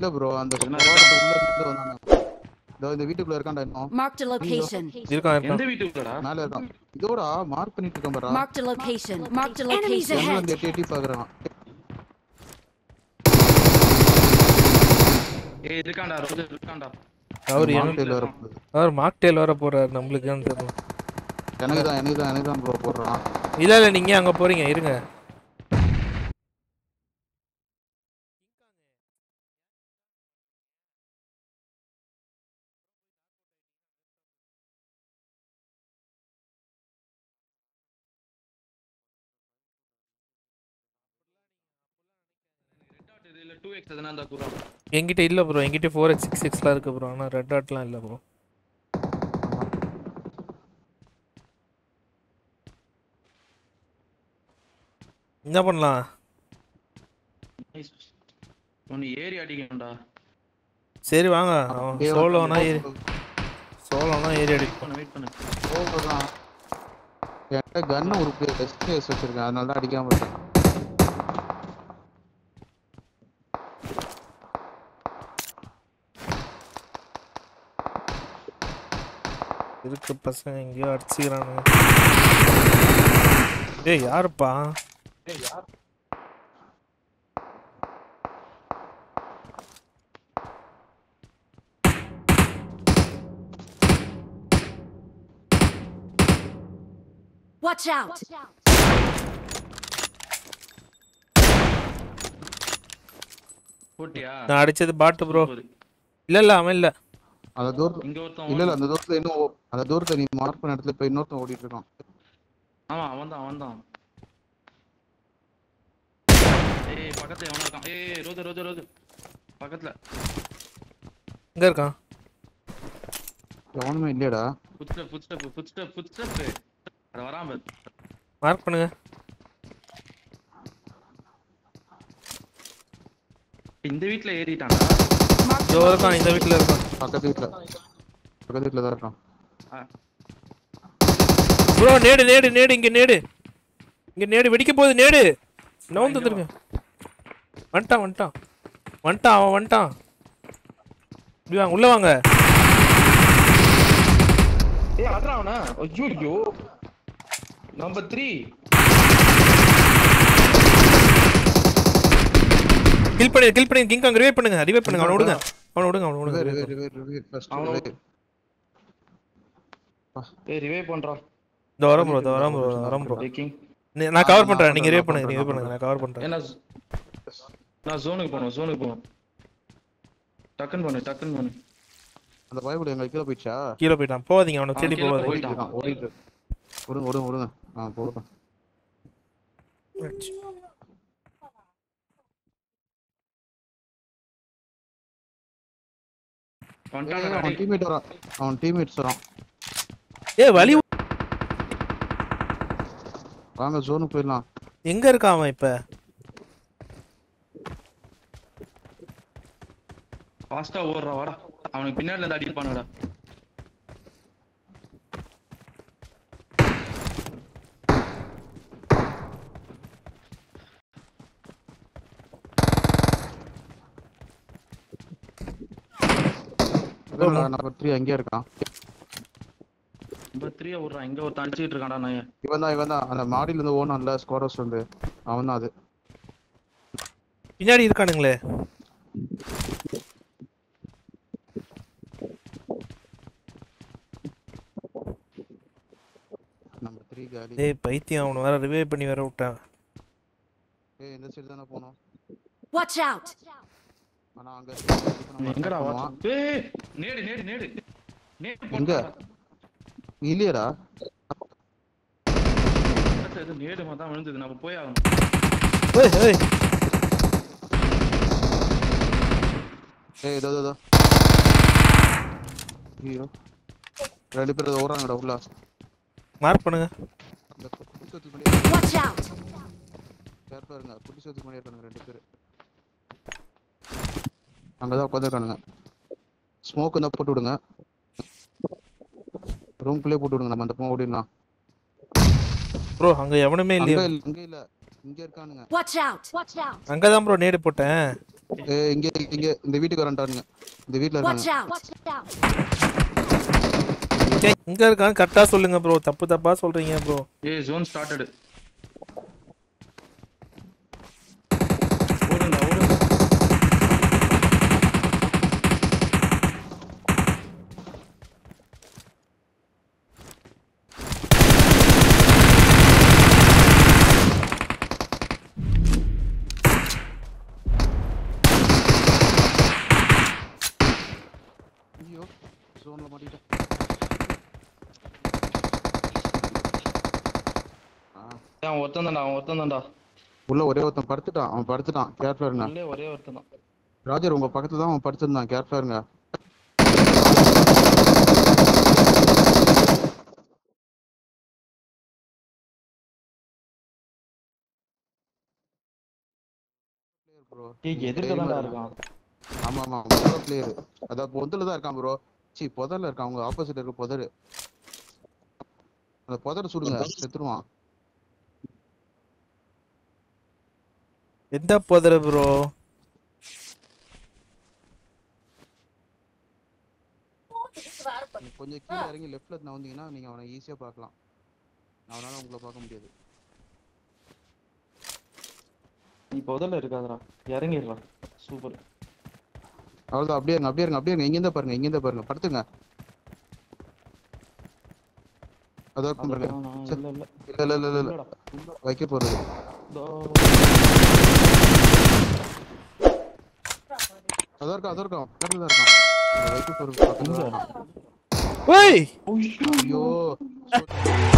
இல்ல ப்ரோ அந்த என்ன? squad உள்ள இருந்து வந்தாங்க இதோ இந்த வீட்டுக்குள்ள இருக்கான்டா இன்னும் Marked a location. இருக்கான் எந்த இருக்கான் வீட்டுக்குள்ளடா மேல இருக்கான் இதோட மார்க் பண்ணிட்டு இருக்கான் பாரா Marked a location. Marked a Enemies location. ahead. வந்து எட்டி எட்டி பாக்குறான் ஏய் இருக்கான்டா ரோஜர் இருக்கான்டா அவர் மார்க் எனக்கு டெயில் வர போகுது அவர் மாக்டேல் வர போறாரு நம்மளுக்குன்னு தெரியல எனக்கு தான் எனக்கு தான் எனக்கு தான் ப்ரோ போடுறான் இல்ல இல்ல நீங்க அங்க போறீங்க இருங்க இதுல 2x எதனா இருந்தா கூட என்கிட்ட இல்ல ப்ரோ என்கிட்ட ஃபோர் எக்ஸ் சிக்ஸ் எக்ஸ்லாம் இருக்கு ப்ரோ ஆனா ரெட் டாட்லாம் இல்ல ப்ரோ என்ன பண்ணலாம் ஒன்னு ஏறி அடிக்கணும்டா சரி வாங்க அப்படியே சோலோனா வந்து ஏறி சோலோனா ஏறி அடிப்போம் பண்ணு வெயிட் பண்ணு போடுறான் என்கிட்ட கன்னு ஒரு எஸ்கேஎஸ் வச்சிருக்கேன் அதனால தான் அடிக்காம இருக்கேன் இருக்கு பசங்க எங்கேயோ அடிச்சுக்கிறானுங்க ஏய் யாருப்பா Watch out. போட்டியா நான் அடிச்சது பாட்டு ப்ரோ சூப்பர். இல்ல இல்ல அவன் இல்ல அந்த தூரத்துல இங்க ஒருத்தன் இல்ல இல்ல ஓடுறான். அந்த தூரத்துல இன்னும் ஓ- அந்த தூரத்துல நீ மார்க் பண்ண இடத்துல இப்ப இன்னொருத்தன் ஓடிட்டு இருக்கான் ஆமா அவன் தான் அவன் தான் ஏய் பக்கத்துல எவனோ இருக்கான் ஏய் ரோஜர் ரோஜர் ரோஜர் பக்கத்துல எங்க இருக்கான் எவனுமே இல்லையடா foot step foot step foot step foot step அத வராம பாரு. மார்க் பண்ணுங்க இந்த வீட்ல ஏறிட்டானா Marked இதோ a இருக்கான் இந்த வீட்ல இருக்கான் பக்கத்து வீட்டுல பக்கத்து வீட்டுல தான் இருக்கான் ப்ரோ நேடு நேடு நேடு இங்க நேடு இங்க நேடு வெடிக்க போகுது நேடு நவுந்து வந்துருங்க வந்துட்டான் வந்துட்டான் வந்துட்டான் அவன் வந்துட்டான் இப்படி வாங்க உள்ள வாங்க ஏய் அட்ரா அவனா ஐயோ ஐயோ நம்பர் 3 கில் பண்ணி கில் பண்ணி கிங் காங் ரிவைவ் பண்ணுங்க ரிவைவ் பண்ணுங்க அவனை விடுங்க அவனை விடுங்க அவனை விடுங்க ரிவே revive ரிவே ரிவே ஃபர்ஸ்ட் அவனோ- ரிவே ஏய் ரிவே பண்றா இந்த வரம் ப்ரோ இந்த வரம் ப்ரோ வரம் ப்ரோ பிரேக்கிங் நான் கவர் நான் பண்றேன் நீங்க பண்றேன், ரிவைவ் நான் பண்ணுங்க பண்றேன், ரிவைவ் நான் பண்ணுங்க நான் கவர் பண்றேன் ஏன்னா நான் ஜோனுக்கு போகணும் ஜோனுக்கு போகணும் டக்குன்னு பண்ணு டக்குன்னு பண்ணு அந்த பயப்படு எங்க கீழே போயிடுச்சா கீழே போயிட்டான் போகாதீங்க அவனை அவன் தேடி கீழே போகாதீங்க போய்- ஓடிட்டு இருக்கான் ஓடிட்டு இருக்கு. விடுங்க விடுங்க விடுங்க ஆ போடுங்க ஏய், வந்துட்டான்டா அவன் டேய். டீம்மேட் வரான் அவன் டீம்மேட்ஸ் வரான் ஏய் வலி வாங்க ஜோனுக்கு போயிடலாம் எங்க இருக்கான் அவன் இப்ப ஃபாஸ்டா ஓடுறா வாடா அவனுக்கு பின்னாடில இருந்து அடிப்பானுடா நம்பர் த்ரீ அங்கேயே இருக்கான் நம்பர் த்ரீ ஓடுறான் இங்க ஒருத்தன் அடிச்சிட்டு இருக்கான்டா நான் இவன் தான் இவன் தான் அந்த மாடியில இருந்து ஓனான்ல ஸ்கோரஸ் வந்து அவன் தான் அது பின்னாடி இருக்கானுங்களே நம்பர் த்ரீ காலி ஏய் பைத்தியம் அவனை வேற ரிவைவ் பண்ணி வேற விட்டான் ஏய் இந்த சைடு தானே போனோம் Watch out. ஆனா அங்க எங்கடா பண்ணுவான். வாட்ச் ஏய் நேடு நேடு நேடு நேடு எங்க? இல்லையடா போட்டா இது நேடு மாதிரி தான் விழுந்தது நம்ம போய் ஆகணும் ஏய் ஏய் ஏய் இதோ இதோ, இதோ ஐயோ ரெண்டு பேர் ஓடுறாங்கடா உள்ள மார்க் பண்ணுங்க இந்த குட்டி சோத்துக்கு முன்னாடி Watch out. கேர்ஃபுல்லா இருங்க குட்டி சோத்துக்கு முன்னாடி இருக்கானுங்க ரெண்டு பேர் அங்கதான் உட்காந்துருக்கானுங்க ஸ்மோக் இருந்தா போட்டு விடுங்க ரூம்குள்ளே போட்டு விடுங்க நம்ம அந்த பக்கம் ஓடிடலாம் ப்ரோ அங்க எவனுமே அங்க இல்லையா இல்ல அங்க இல்ல இங்க இருக்கானுங்க Watch out. Watch out. அங்கதான் ப்ரோ நேடு போட்டேன் ஏ இங்க இங்க இந்த வீட்டுக்கு வரண்டாருங்க இந்த வீட்ல Watch இருக்காங்க out! டேய், எங்க இருக்கான்னு கரெக்டா சொல்லுங்க ப்ரோ தப்பு தப்பா சொல்றீங்க ப்ரோ ஏய் ஜோன் ஸ்டார்டட் ஓடுங்க ஓடுங்க ஐயோ ஜோன்ல மாட்டிட்டேன் ஆ, ஏய், அவன் ஒருத்தன் தான்டா அவன் ஒருத்தன் தான்டா உள்ள ஒரே ஒருத்தன் படுத்துட்டான் அவன் படுத்துட்டான் கேர்ஃபுல்லா இருங்க உள்ளே ஒரே ஒருத்தன் தான் ராஜர் உங்க பக்கத்துல தான் அவன் படுத்திருந்தான் கேர்ஃபுல்லா இருங்க ப்ரோ ஏய் எதிர்க்க தான்டா இருக்கான் ஆமா ஆமா ப்ரோ பிளேயர் அதான் பொந்தல தான் இருக்கான் ப்ரோ சி புதர்ல இருக்கான் உங்க ஆப்போசிட் இருக்க புதர் அந்த புதர் சுடுங்க செத்துருவான் எந்த போதர ப்ரோ நீங்க கொஞ்சம் கீழே இறங்கி லெஃப்ட்ல இருந்து வந்தீங்கன்னா நீங்க அவனை ஈஸியா பார்க்கலாம் அவனால உங்களை பார்க்க முடியாது நீ முதல்ல இருக்காதடா இறங்கிடலாம் சூப்பர் அவ்வளவுதான் அப்படியே இருங்க அப்படியே இருங்க அப்படியே இருங்க இங்க இருந்தா பாருங்க இங்க இருந்தா பாருங்க படுத்துங்க அதான் இருக்கும் பாருங்க சரி. இல்ல இல்ல இல்ல இல்ல இல்ல இல்ல இல்லடா வைக்க போறது இதோ. அதான் இருக்கும் அதான் இருக்கும் பக்கத்துல தான் இருக்கான் இந்த வைக்க போறது பக்கத்துல தான் இருக்கான் ஓய் ஐயோ. ஐயோ